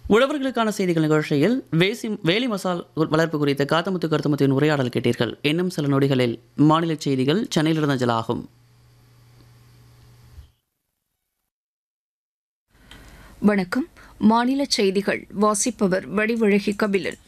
உழவர்களுக்கான செய்திகள் நிகழ்ச்சியில் வேசி வேலி மசால் வளர்ப்பு குறித்த காத்தமுத்து கருத்தமுத்தின் உரையாடல் கேட்டீர்கள் இன்னும் சில நொடிகளில் மாநில செய்திகள் சென்னையிலிருந்து அஞ்சலாகும் வணக்கம் மாநில செய்திகள் வாசிப்பவர் வடிவழகி கபிலன்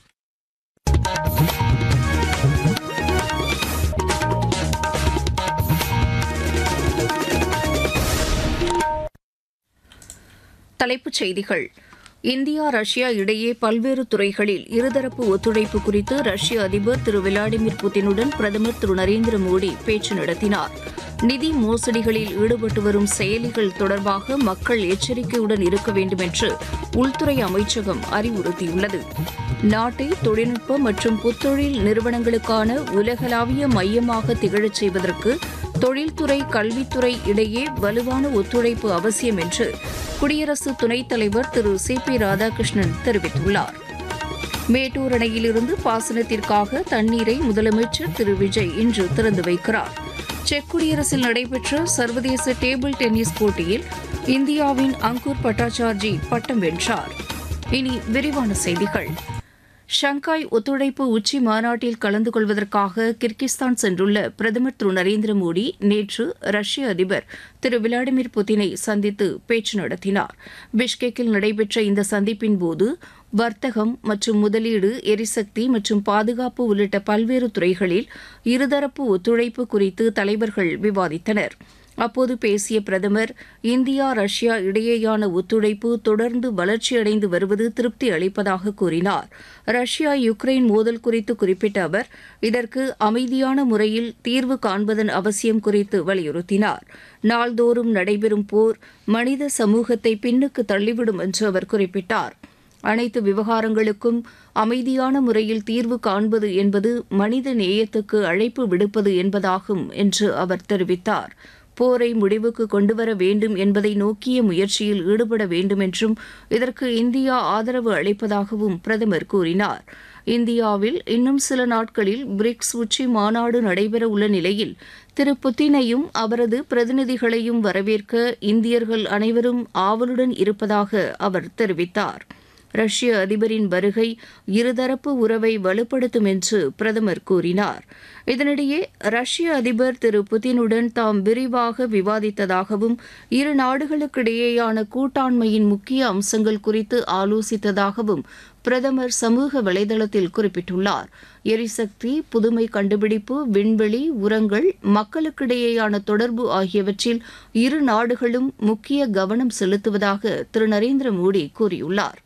தலைப்புச் செய்திகள் இந்தியா ரஷ்யா இடையே பல்வேறு துறைகளில் இருதரப்பு ஒத்துழைப்பு குறித்து ரஷ்ய அதிபர் திரு விளாடிமிர் புதினுடன் பிரதமர் திரு நரேந்திர மோடி பேச்சு நடத்தினார் நிதி மோசடிகளில் ஈடுபட்டு வரும் செயலிகள் தொடர்பாக மக்கள் எச்சரிக்கையுடன் இருக்க வேண்டும் என்று உள்துறை அமைச்சகம் அறிவுறுத்தியுள்ளது நாட்டை தொழில்நுட்ப மற்றும் புத்தொழில் நிறுவனங்களுக்கான உலகளாவிய மையமாக திகழச் செய்வதற்கு தொழில்துறை கல்வித்துறை இடையே வலுவான ஒத்துழைப்பு அவசியம் என்று குடியரசு துணைத் தலைவர் திரு சி பி ராதாகிருஷ்ணன் தெரிவித்துள்ளார் மேட்டூர் அணையிலிருந்து பாசனத்திற்காக தண்ணீரை முதலமைச்சர் திரு விஜய் இன்று திறந்து வைக்கிறார் செக் குடியரசில் நடைபெற்ற சர்வதேச டேபிள் டென்னிஸ் போட்டியில் இந்தியாவின் அங்கூர் பட்டாச்சார்ஜி பட்டம் வென்றார் இனி விரிவான செய்திகள் ஷங்காய் ஒத்துழைப்பு உச்சி மாநாட்டில் கலந்து கொள்வதற்காக கிர்கிஸ்தான் சென்றுள்ள பிரதமர் திரு நரேந்திர மோடி நேற்று ரஷ்ய அதிபர் திரு விளாடிமிர் புதினை சந்தித்து பேச்சு நடத்தினார் பிஷ்கெக்கில் நடைபெற்ற இந்த சந்திப்பின் போது வர்த்தகம் மற்றும் முதலீடு எரிசக்தி மற்றும் பாதுகாப்பு உள்ளிட்ட பல்வேறு துறைகளில் இருதரப்பு ஒத்துழைப்பு குறித்து தலைவர்கள் விவாதித்தனர் அப்போது பேசிய பிரதமர் இந்தியா ரஷ்யா இடையேயான ஒத்துழைப்பு தொடர்ந்து வளர்ச்சியடைந்து வருவது திருப்தி அளிப்பதாக கூறினார் ரஷ்யா யுக்ரைன் மோதல் குறித்து குறிப்பிட்ட அவர் இதற்கு அமைதியான முறையில் தீர்வு காண்பதன் அவசியம் குறித்து வலியுறுத்தினார் நாள்தோறும் நடைபெறும் போர் மனித சமூகத்தை பின்னுக்கு தள்ளிவிடும் என்று அவர் குறிப்பிட்டார் அனைத்து விவகாரங்களுக்கும் அமைதியான முறையில் தீர்வு காண்பது என்பது மனித நேயத்துக்கு அழைப்பு விடுப்பது என்பதாகும் என்று அவர் தெரிவித்தார் போரை முடிவுக்கு கொண்டுவர வேண்டும் என்பதை நோக்கிய முயற்சியில் ஈடுபட வேண்டும் என்றும் இதற்கு இந்தியா ஆதரவு அளிப்பதாகவும் பிரதமர் கூறினார் இந்தியாவில் இன்னும் சில நாட்களில் பிரிக்ஸ் உச்சி மாநாடு நடைபெற உள்ள நிலையில் திரு புத்தினையும் அவரது பிரதிநிதிகளையும் வரவேற்க இந்தியர்கள் அனைவரும் ஆவலுடன் இருப்பதாக அவர் தெரிவித்தார் ரஷ்ய அதிபரின் வருகை இருதரப்பு உறவை வலுப்படுத்தும் என்று பிரதமர் கூறினார் இதனிடையே ரஷ்ய அதிபர் திரு புதினுடன் தாம் விரிவாக விவாதித்ததாகவும் இரு நாடுகளுக்கிடையேயான கூட்டாண்மையின் முக்கிய அம்சங்கள் குறித்து ஆலோசித்ததாகவும் பிரதமர் சமூக வலைதளத்தில் குறிப்பிட்டுள்ளார் எரிசக்தி புதுமை கண்டுபிடிப்பு விண்வெளி உரங்கள் மக்களுக்கிடையேயான தொடர்பு ஆகியவற்றில் இரு நாடுகளும் முக்கிய கவனம் செலுத்துவதாக திரு நரேந்திர மோடி கூறியுள்ளார்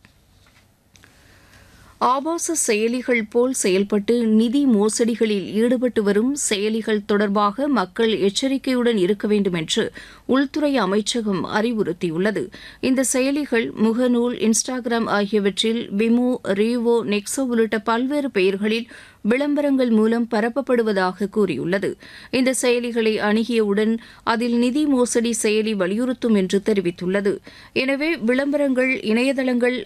ஆபாச செயலிகள் போல் செயல்பட்டு நிதி மோசடிகளில் ஈடுபட்டு வரும் செயலிகள் தொடர்பாக மக்கள் எச்சரிக்கையுடன் இருக்க வேண்டும் என்று உள்துறை அமைச்சகம் அறிவுறுத்தியுள்ளது இந்த செயலிகள் முகநூல் இன்ஸ்டாகிராம் ஆகியவற்றில் விமோ ரீவோ நெக்ஸோ உள்ளிட்ட பல்வேறு பெயர்களில் விளம்பரங்கள் மூலம் பரப்பப்படுவதாக கூறியுள்ளது இந்த செயலிகளை அணுகியவுடன் அதில் நிதி மோசடி செயலி வலியுறுத்தும் என்று தெரிவித்துள்ளது எனவே விளம்பரங்கள் இணையதளங்கள்